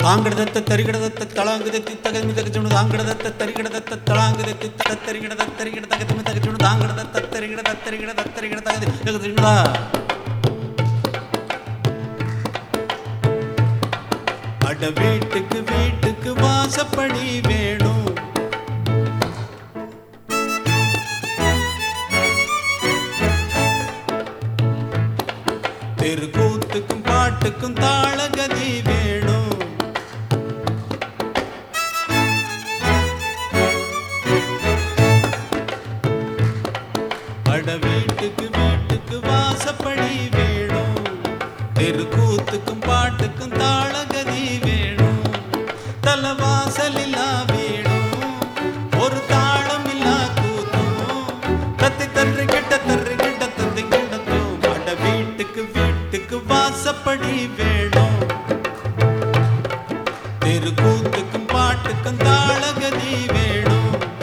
தாங்கிடதத்த தரிகிடதத்த தளாங்குதத்தி தகமி தகச்சுணு தாங்கிடதத்த தரிகிடதத்த தளாங்குதத்தி தக தரிகிடத தரிகிட தகத்துமி தகச்சுணு தாங்கிடதத்த தரிகிடத தரிகிடத தரிகிட தகதி தகச்சுணுடா அட வீட்டுக்கு வீட்டுக்கு வாசப்படி வேணும் தெருக்கூத்துக்கும் பாட்டுக்கும் தாளகதி வேணும் அட வீட்டுக்கு வீட்டுக்கு வாசப்படி வேணும் தெருக்கூத்துக்கும் பாட்டுக்கும் தாளகதி வேணும் தலவாசலில்லா வேணும் ஒரு தாளம் இல்லா கூத்தும் தத்தி தர்றி கிட்ட தர்றி கிட்ட தத்தி கிட்டத்தும் அட வீட்டுக்கு வீட்டுக்கு வாசப்படி வேணும் தெருக்கூத்துக்கும் பாட்டுக்கும் தாளகதி வேணும்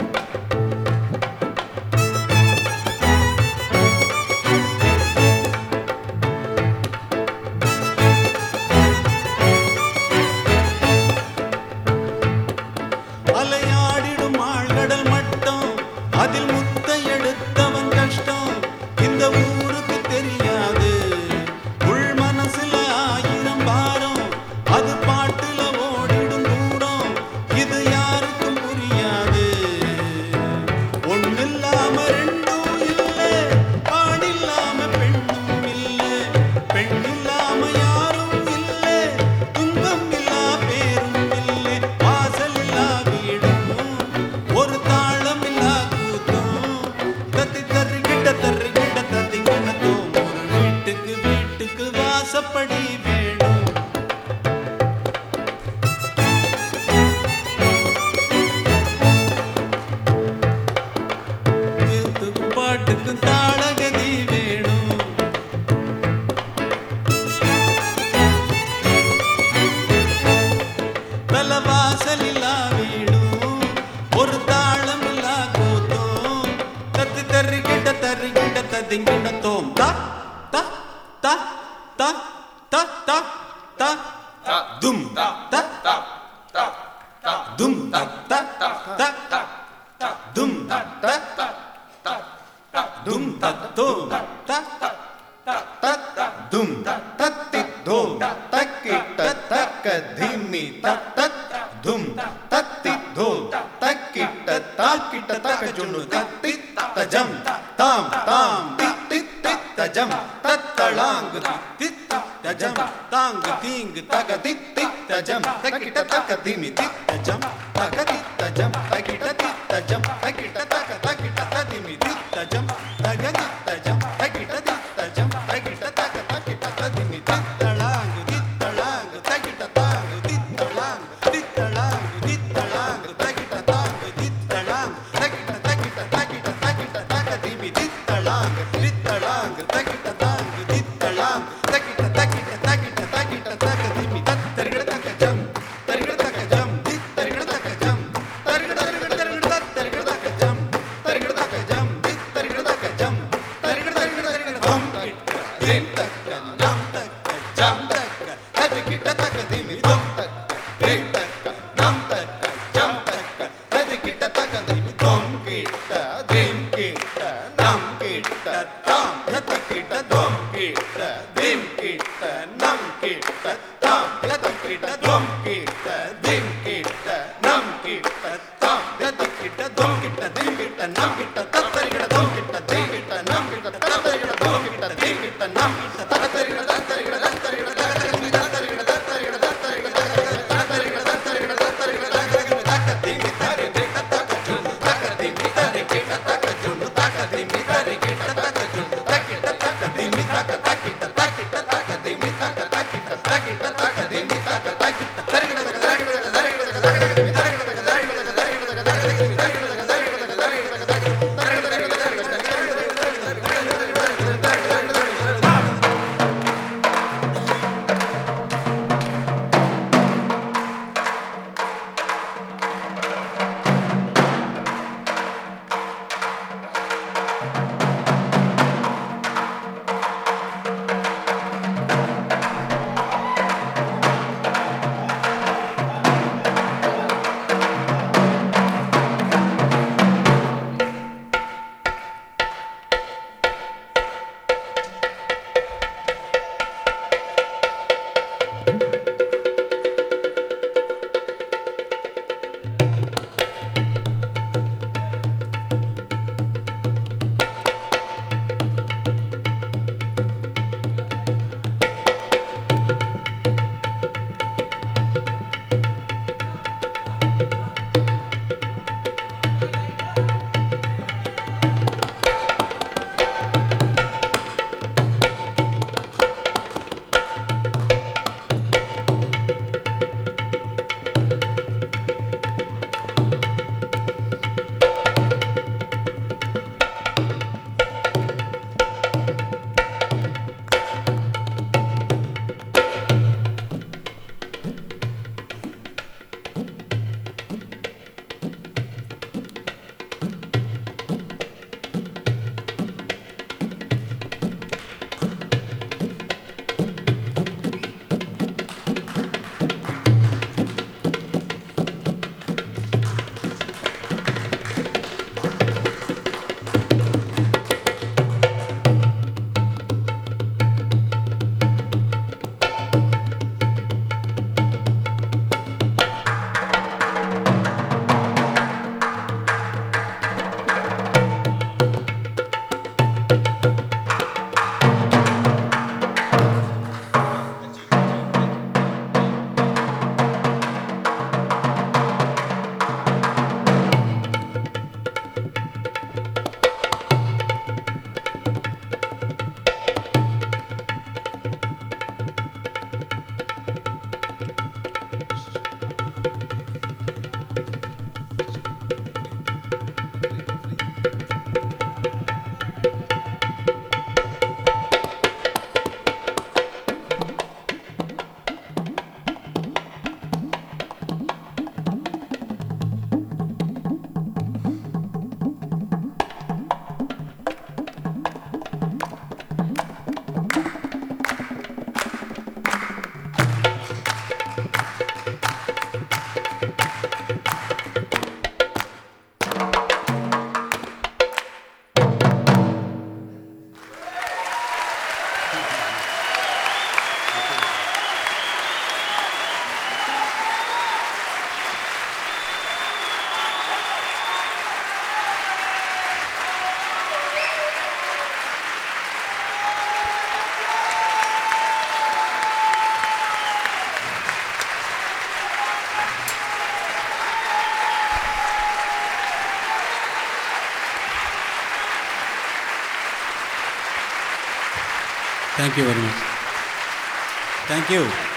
அலையாடிடும் ஆழ்கடல் மட்டம் அதில் முத்த எடுத்தவன் கஷ்டம் இந்த ஊருக்கு தெரியாது உள் மனசுல ஆயிரம் பாரம் அது பாட்டுல ஓடிடும் தூரம் இது யாருக்கும் புரியாது ஒண்ணில்லாம ரெண்டும் இல்லை பாடில்லாம பெண்ணும் இல்லை பெண் இல்லாம யாரும் இல்லை துன்பம் இல்லா பேரும் இல்லை வாசல் இல்லா வீடும் ஒரு தாளம் இல்லா கூத்தும் தத்தி தர்றி கிட்ட தர்றி கிட்ட தத்தி கிணத்தும் ஒரு வீட்டுக்கு வீட்டுக்கு வாசப்படி வேணும் கூத்துக்கும் பாட்டுக்கும் தாளகதி வேணும் தலவாசல் இல்லா வீடும் ஒரு தாளம் இல்லா கூத்தும் தத்தி தர்றி கிட்ட தர்றி கிட்ட தத்திங்கிட்ட தோம் தா தா தா தா தா தா தா Ta, தும் ta, தா ta, ta, ta, தும் தா தா தா ta, ta, தும் தா தா ta, ta, ta, தும் தா தோம் தா ta, ta, தும் தத்தி தோம் தக்கிட்ட தக்க திம்மி தத்தத் தும் தத்தி தோம் தக்கிட்ட தாக்கிட்ட தக்க ஜுன்னு தத்தி தஜம் தாம் தாம் தித்தி தஜம் தத்தளாங்கு தித்த தஜம் தாங்கு தீங்கு தக தித்தி தஜம் தக்கிட்ட தக்க திமி தித்தஜம் தக தித்தஜம் தக்கிட்ட தித்தஜம் தக்கிட்ட தக்க தக்கிட்ட ததிமி தித்தஜம் தக தித்தஜம் தக்கிட்ட தித்தஜம் தக்கிட்ட தக்க தக்கிட்ட ததிமி தித்தளாங்கு தித்தளாங்கு தக்கிட்ட தாங்கு தித்தளாங்கு தித்தளாங்கு தித்தளாங்கு தக்கிட்ட தாங்கு தித்தளாங்கு தக்கிட்ட தக்கிட்ட தக்கிட்ட தக்கிட்ட தக்க திமி தித்தளாங்கு தித்தளாங்கு தக்கிட்ட தாங்கு தித்தளாங்கு தக்கிட்ட தக்கிட்ட தக்கிட்ட தக்கிட்ட தக்க திமி தத்தரிகட தக்க ஜம் தரிகட தக்க ஜம் தித்தரிகட தக்க ஜம் தரிகட தரிகட தரிகட தத்தரிகட தக்க ஜம் தரிகட தக்க ஜம் தித்தரிகட தக்க ஜம் தரிகட தரிகட தரிகட தம் கிட்ட திம் தக்க நம் தக்க ஜம் தக்க தரிகிட்ட தக்க திமி தம் தக்க திம் தக்க நம் தக்க ஜம் தக்க தரிகிட்ட தக்க திமி தம் கிட்ட திம் கிட்ட நம் கிட்ட தாம் தக்கிட்ட தம் கிட்ட திம் கிட்ட நம் கிட்ட தாம் தக்கிட்ட தம் கிட்ட திம் கிட்ட நம் கிட்ட தாம் தக்கிட்ட தம் கிட்ட திம் கிட்ட நம் கிட்ட தத்தரிகிட தம் கிட்ட திம் கிட்ட நம் கிட்ட தத்தரிகிட தம் கிட்ட திம் கிட்ட நம் கிட்ட தத்தரிகிட தத்தரிகிட தத்தரிகிட தத்தரிகிட தத்தரிகிட தத்தரிகிட தத்தரிகிட தத்தரிகிட தத்தரிகிட தத்தரிகிட தத்தரிகிட தக்க திமி தரி திட்ட தக்க ஜுன்னு தக்க திமி தரி கிட்ட தக்க ஜுன்னு தக்க திமி தரி கிட்ட தக்க ஜுன்னு தக்கிட்ட தக்க திமி தக்க தக்கிட்ட தக்கிட்ட தக்க திமி தக்க தக்கிட்ட தக்கிட்ட தக்க திமி தக்க தக்கிட்ட தரிகிட தரிகிட தரிகிட தேங்க்யூ வெரி மச் தேங்க்யூ